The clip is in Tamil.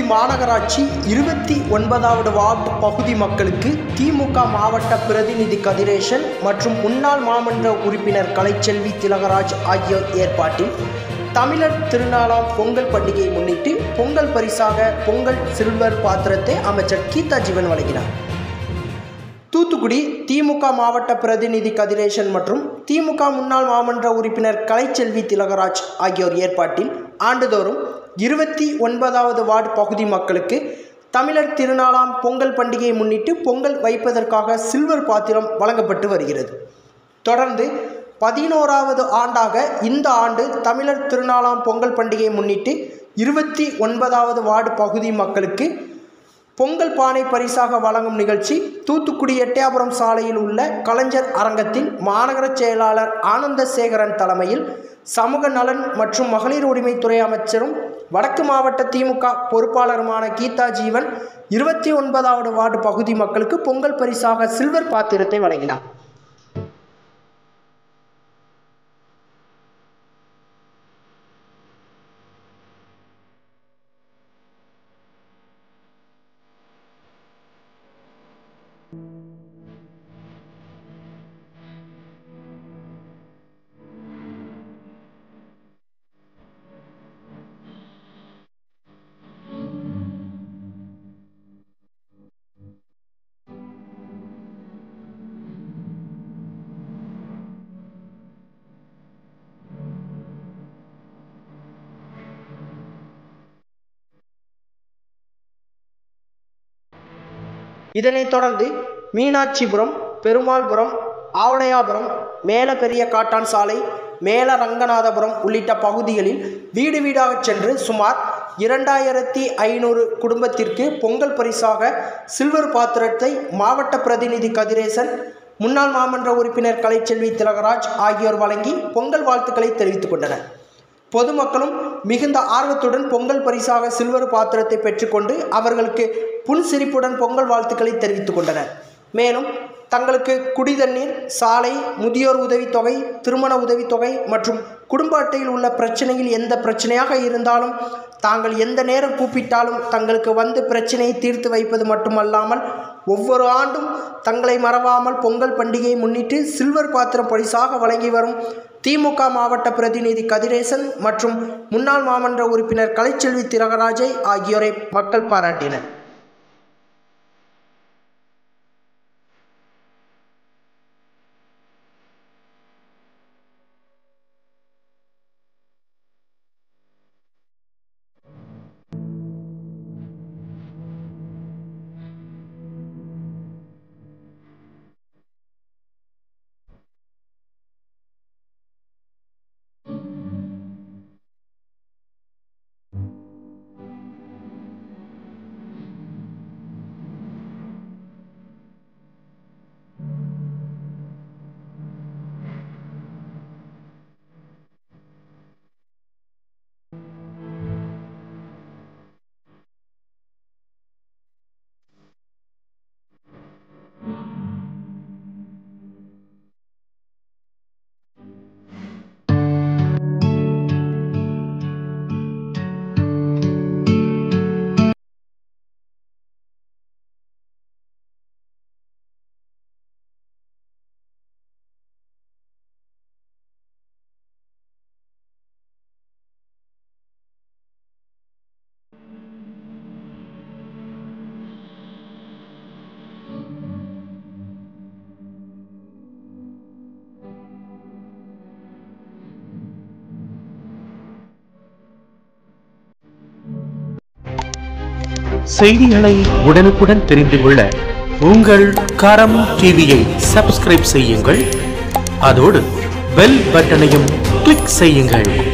மாநகராட்சி இருபத்தி ஒன்பதாவது வார்டு பகுதி மக்களுக்கு திமுக மாவட்ட பிரதிநிதி கதிரேசன் மற்றும் முன்னாள் மாமன்ற உறுப்பினர் கலைச்செல்வி திலகராஜ் ஆகியோர் ஏற்பாட்டில் தமிழர் திருநாளாம் பொங்கல் பண்டிகையை முன்னிட்டு பொங்கல் பரிசாக பொங்கல் சில்வர் பாத்திரத்தை அமைச்சர் கீதா ஜீவன் வழங்கினார் தூத்துக்குடி திமுக மாவட்ட பிரதிநிதி கதிரேசன் மற்றும் திமுக முன்னாள் மாமன்ற உறுப்பினர் கலைச்செல்வி திலகராஜ் ஆகியோர் ஏற்பாட்டில் ஆண்டுதோறும் இருபத்தி ஒன்பதாவது வார்டு பகுதி மக்களுக்கு தமிழர் திருநாளாம் பொங்கல் பண்டிகையை முன்னிட்டு பொங்கல் வைப்பதற்காக சில்வர் பாத்திரம் வழங்கப்பட்டு வருகிறது தொடர்ந்து பதினோராவது ஆண்டாக இந்த ஆண்டு தமிழர் திருநாளாம் பொங்கல் பண்டிகையை முன்னிட்டு இருபத்தி ஒன்பதாவது வார்டு பகுதி மக்களுக்கு பொங்கல் பானை பரிசாக வழங்கும் நிகழ்ச்சி தூத்துக்குடி எட்டயபுரம் சாலையில் உள்ள கலைஞர் அரங்கத்தில் மாநகர செயலாளர் ஆனந்தசேகரன் தலைமையில் சமூக நலன் மற்றும் மகளிர் உரிமைத்துறை அமைச்சரும் வடக்கு மாவட்ட திமுக பொறுப்பாளருமான கீதா ஜீவன் இருபத்தி ஒன்பதாவது வார்டு பகுதி மக்களுக்கு பொங்கல் பரிசாக சில்வர் பாத்திரத்தை வழங்கினார் இதனைத் தொடர்ந்து மீனாட்சிபுரம் பெருமாள்புரம் ஆவணையாபுரம் மேல பெரிய காட்டான் சாலை மேல ரங்கநாதபுரம் உள்ளிட்ட பகுதிகளில் வீடு வீடாக சென்று சுமார் இரண்டாயிரத்தி ஐநூறு குடும்பத்திற்கு பொங்கல் பரிசாக சில்வர் பாத்திரத்தை மாவட்ட பிரதிநிதி கதிரேசன் முன்னாள் மாமன்ற உறுப்பினர் கலைச்செல்வி திலகராஜ் ஆகியோர் வழங்கி பொங்கல் வாழ்த்துக்களை தெரிவித்துக் கொண்டனர் பொதுமக்களும் மிகுந்த ஆர்வத்துடன் பொங்கல் பரிசாக சில்வர் பாத்திரத்தை பெற்றுக்கொண்டு அவர்களுக்கு புன்சிரிப்புடன் பொங்கல் வாழ்த்துக்களை தெரிவித்துக் கொண்டனர் மேலும் தங்களுக்கு குடிதண்ணீர் சாலை முதியோர் உதவித்தொகை திருமண உதவித்தொகை மற்றும் குடும்ப அட்டையில் உள்ள பிரச்சனையில் எந்த பிரச்சனையாக இருந்தாலும் தாங்கள் எந்த நேரம் கூப்பிட்டாலும் தங்களுக்கு வந்து பிரச்சனையை தீர்த்து வைப்பது மட்டுமல்லாமல் ஒவ்வொரு ஆண்டும் தங்களை மறவாமல் பொங்கல் பண்டிகையை முன்னிட்டு சில்வர் பாத்திரம் பரிசாக வழங்கி வரும் திமுக மாவட்ட பிரதிநிதி கதிரேசன் மற்றும் முன்னாள் மாமன்ற உறுப்பினர் கலைச்செல்வி திலகராஜை ஆகியோரை மக்கள் பாராட்டினர் செய்திகளை உடனுக்குடன் தெரிந்து கொள்ள உங்கள் கரம் டிவியை சப்ஸ்கிரைப் செய்யுங்கள் அதோடு பெல் பட்டனையும் கிளிக் செய்யுங்கள்